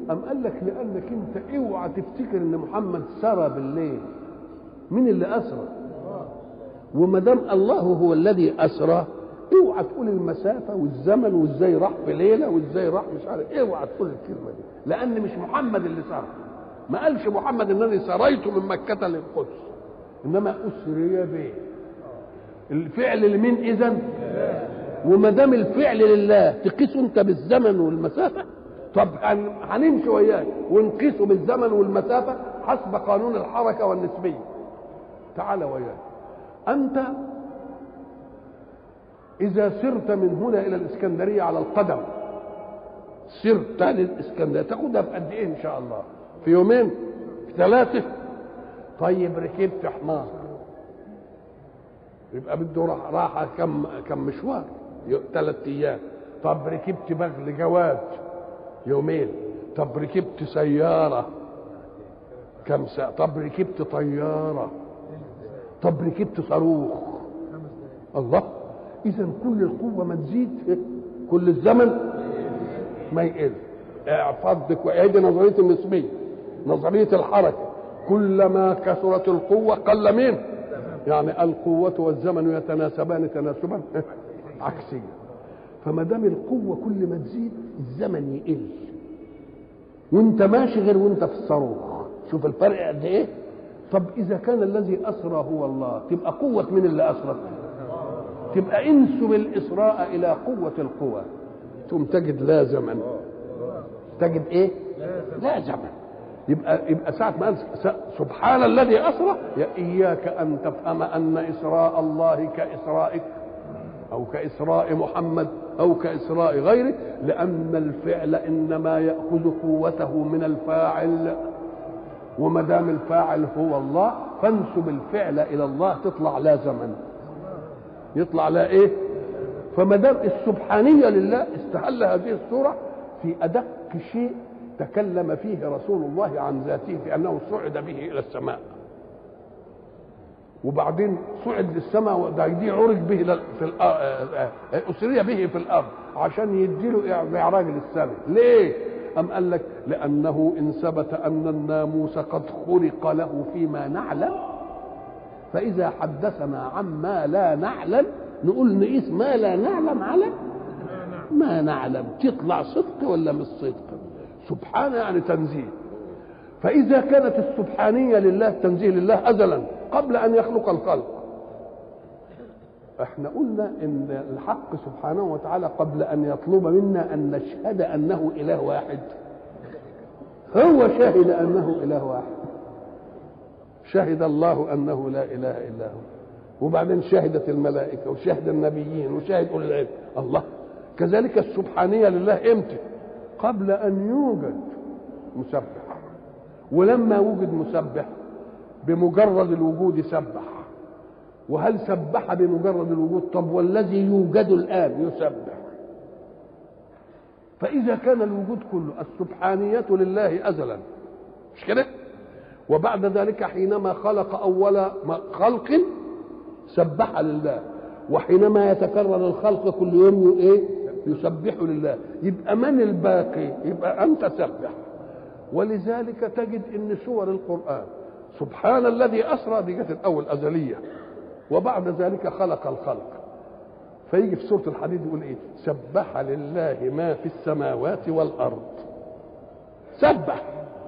أم قال لك لأنك أنت اوعى تفتكر إن محمد سرى بالليل مين اللي أسرى؟ وما دام الله هو الذي أسرى اوعى تقول المسافة والزمن وازاي راح في ليلة وازاي راح مش عارف اوعى تقول الكلمة دي لأن مش محمد اللي سرى ما قالش محمد انني سريت من مكة للقدس انما اسري به الفعل لمين اذا وما دام الفعل لله تقيسه انت بالزمن والمسافه طب هن- هنمشي وياك ونقيسه بالزمن والمسافه حسب قانون الحركه والنسبيه تعال وياك انت اذا سرت من هنا الى الاسكندريه على القدم سرت للاسكندريه تاخدها في قد ايه ان شاء الله في يومين في ثلاثه طيب ركبت حمار يبقى بده راح- راحة كم كم مشوار ثلاث ايام طب ركبت بغل جواد يومين طب ركبت سيارة كم ساعة طب ركبت طيارة طب ركبت صاروخ الله إذا كل القوة ما تزيد كل الزمن ما يقل احفظك وهذه نظرية النسبية نظرية الحركة كلما كثرت القوة قل مين يعني القوة والزمن يتناسبان تناسبا عكسيا فما دام القوة كل ما تزيد الزمن يقل وانت ماشي غير وانت في الصاروخ شوف الفرق قد ايه طب اذا كان الذي اسرى هو الله تبقى قوة من اللي اسرى تبقى انسب الاسراء الى قوة القوى ثم تجد لا زمن تجد ايه لا زمن يبقى يبقى ساعة ما قال س- سبحان الذي أسرى يا إياك أن تفهم أن إسراء الله كإسرائك أو كإسراء محمد أو كإسراء غيره لأن الفعل إنما يأخذ قوته من الفاعل وما دام الفاعل هو الله فانسب الفعل إلى الله تطلع لا زمن يطلع لا إيه فما دام السبحانية لله استهل هذه السورة في أدق شيء تكلم فيه رسول الله عن ذاته في أنه صعد به إلى السماء وبعدين صعد للسماء ده دي عرج به لل- في الأ- آه، آه، أسري به في الأرض عشان يديله معراج للسماء ليه؟ أم قال لك لأنه إن ثبت أن الناموس قد خلق له فيما نعلم فإذا حدثنا عما لا نعلم نقول نقيس ما لا نعلم على ما نعلم تطلع صدق ولا مش صدق سبحانه يعني تنزيه فإذا كانت السبحانية لله تنزيه لله أزلا قبل أن يخلق الخلق احنا قلنا ان الحق سبحانه وتعالى قبل ان يطلب منا ان نشهد انه اله واحد هو شهد انه اله واحد شهد الله انه لا اله الا هو وبعدين شهدت الملائكه وشهد النبيين وشهد اولي العلم الله كذلك السبحانيه لله امتى قبل ان يوجد مسبح ولما وجد مسبح بمجرد الوجود سبح وهل سبح بمجرد الوجود طب والذي يوجد الان يسبح فاذا كان الوجود كله السبحانيه لله ازلا مش كده وبعد ذلك حينما خلق اول خلق سبح لله وحينما يتكرر الخلق كل يوم ايه يسبح لله يبقى من الباقي يبقى انت سبح ولذلك تجد ان سور القران سبحان الذي اسرى دي جت الاول ازليه وبعد ذلك خلق الخلق فيجي في سوره الحديد يقول ايه سبح لله ما في السماوات والارض سبح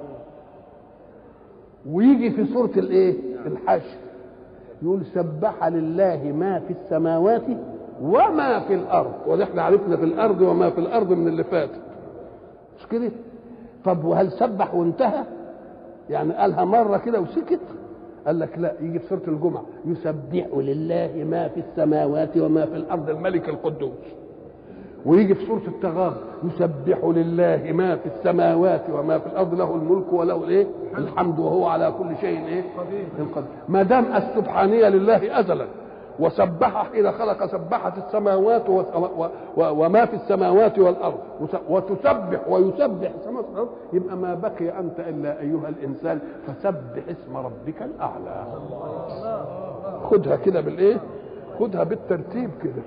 ويجي في سوره الايه الحشر يقول سبح لله ما في السماوات وما في الارض وده احنا عرفنا في الارض وما في الارض من اللي فات مش كده طب وهل سبح وانتهى يعني قالها مره كده وسكت قال لك لا يجي في سوره الجمعه يسبح لله ما في السماوات وما في الارض الملك القدوس ويجي في سوره التغابن يسبح لله ما في السماوات وما في الارض له الملك وله الايه الحمد وهو على كل شيء ايه قدير ما دام السبحانيه لله ازلا وسبح حين خلق سبحت السماوات و- و- و- وما في السماوات والارض وس- وتسبح ويسبح السماوات والارض يبقى ما بقي انت الا ايها الانسان فسبح اسم ربك الاعلى خدها كده بالايه خدها بالترتيب كده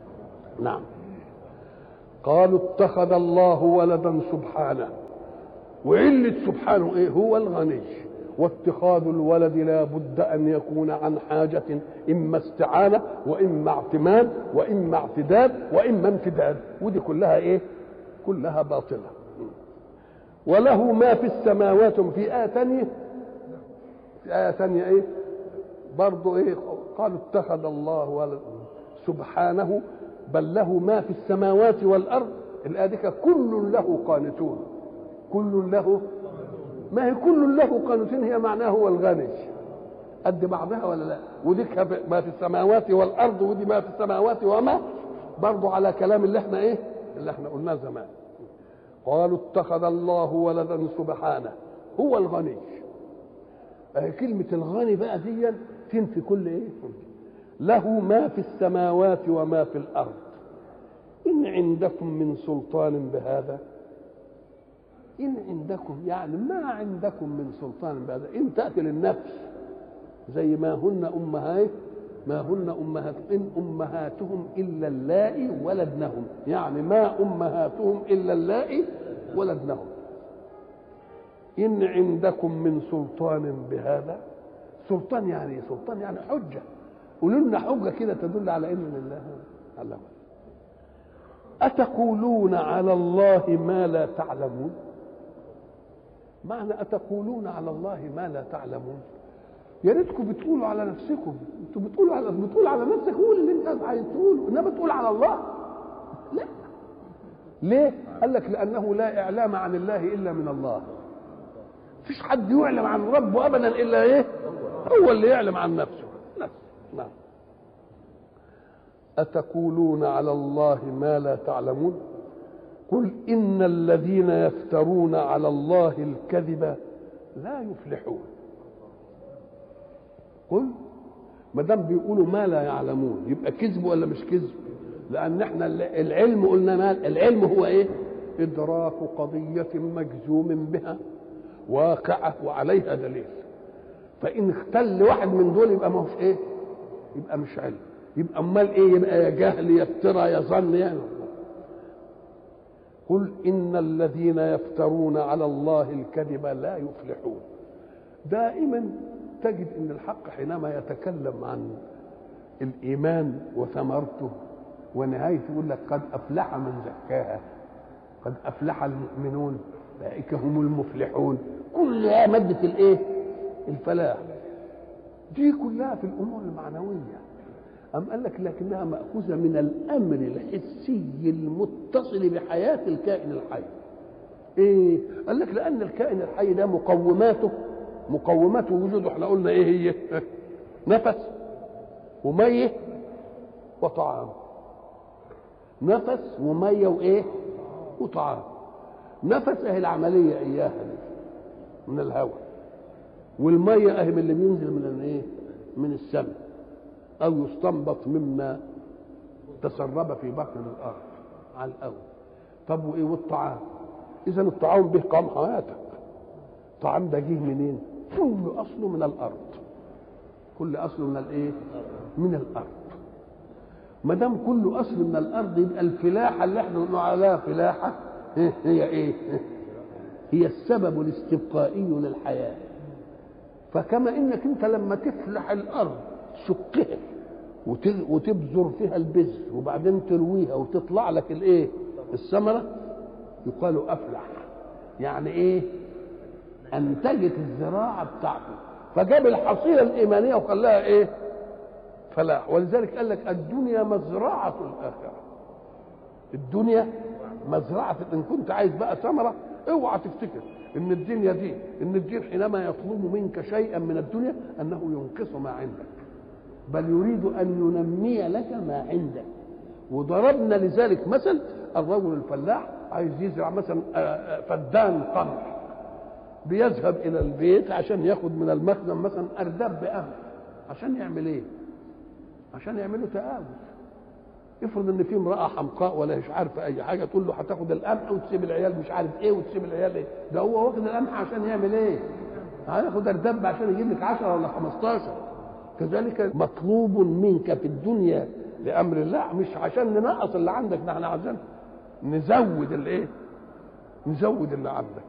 نعم قالوا اتخذ الله ولدا سبحانه وعلة سبحانه ايه هو الغني واتخاذ الولد لا بد ان يكون عن حاجة اما استعانة واما اعتماد واما اعتداد واما امتداد ودي كلها ايه كلها باطلة وله ما في السماوات في آية ثانية في آية ثانية ايه برضه ايه قالوا اتخذ الله ولد سبحانه بل له ما في السماوات والارض الايه دي كل له قانتون كل له ما هي كل له قانتون هي معناه هو الغني قد بعضها ولا لا ودي ما في السماوات والارض ودي ما في السماوات وما برضه على كلام اللي احنا ايه اللي احنا قلناه زمان قالوا اتخذ الله ولدا سبحانه هو الغني أهي كلمة الغني بقى دي تنفي كل ايه له ما في السماوات وما في الارض ان عندكم من سلطان بهذا ان عندكم يعني ما عندكم من سلطان بهذا ان تاتي للنفس زي ما هن امهات ما هن امهات ان امهاتهم الا اللائي ولدنهم يعني ما امهاتهم الا اللائي ولدنهم ان عندكم من سلطان بهذا سلطان يعني إيه؟ سلطان يعني حجه قولوا لنا حجه كده تدل على ان لله الله أتقولون على الله ما لا تعلمون معنى أتقولون على الله ما لا تعلمون يا ريتكم بتقولوا على نفسكم انتوا بتقولوا على بتقول على نفسك قول اللي انت عايز تقوله انما تقول على الله لا ليه قال لك لانه لا اعلام عن الله الا من الله مفيش حد يعلم عن ربه ابدا الا ايه هو اللي يعلم عن نفسه نفسه نعم أتقولون على الله ما لا تعلمون قل إن الذين يفترون على الله الكذب لا يفلحون قل ما دام بيقولوا ما لا يعلمون يبقى كذب ولا مش كذب لأن احنا العلم قلنا ما العلم هو ايه إدراك قضية مجزوم بها واقعة وعليها دليل فإن اختل واحد من دول يبقى ما هوش ايه يبقى مش علم يبقى امال ايه يبقى يا جهل يا افترى يا ظن يعني قل ان الذين يفترون على الله الكذب لا يفلحون دائما تجد ان الحق حينما يتكلم عن الايمان وثمرته ونهايته يقول لك قد افلح من زكاها قد افلح المؤمنون اولئك هم المفلحون كلها ماده الايه الفلاح دي كلها في الامور المعنويه أم قال لك لكنها مأخوذة من الأمر الحسي المتصل بحياة الكائن الحي إيه؟ قال لك لأن الكائن الحي ده مقوماته مقومات وجوده احنا قلنا إيه هي؟ نفس ومية وطعام نفس ومية وإيه؟ وطعام نفس أهي العملية إياها دي من الهواء والمية أهي من اللي بينزل من الإيه؟ من السماء أو يستنبط مما تسرب في بطن الأرض على الأول طب وإيه والطعام إذا الطعام به قام حياتك الطعام ده جه منين؟ كل أصله من الأرض كل أصله من الإيه؟ من الأرض ما دام كل أصل من الأرض يبقى الفلاحة اللي احنا بنقول عليها فلاحة هي إيه؟ هي السبب الاستبقائي للحياة فكما إنك أنت لما تفلح الأرض تشقها وتبذر فيها البذر وبعدين ترويها وتطلع لك الايه الثمره يقال افلح يعني ايه انتجت الزراعه بتاعته فجاب الحصيله الايمانيه وخلاها ايه فلاح ولذلك قال لك الدنيا مزرعه الاخره الدنيا مزرعه ان كنت عايز بقى ثمره اوعى تفتكر ان الدنيا دي ان الدين حينما يطلب منك شيئا من الدنيا انه ينقص ما عندك بل يريد ان ينمي لك ما عندك وضربنا لذلك مثل الرجل الفلاح عايز يزرع مثلا فدان قمح بيذهب الى البيت عشان ياخد من المخزن مثلا ارداب بقمح عشان يعمل ايه؟ عشان يعملوا تآوز افرض ان في امراه حمقاء ولا مش عارفه اي حاجه تقول له هتاخد القمح وتسيب العيال مش عارف ايه وتسيب العيال ايه ده هو واخد القمح عشان يعمل ايه؟ هياخد ارداب عشان يجيب لك 10 ولا 15 كذلك مطلوب منك في الدنيا لامر الله مش عشان ننقص اللي عندك ده احنا عايزين نزود الايه؟ نزود اللي عندك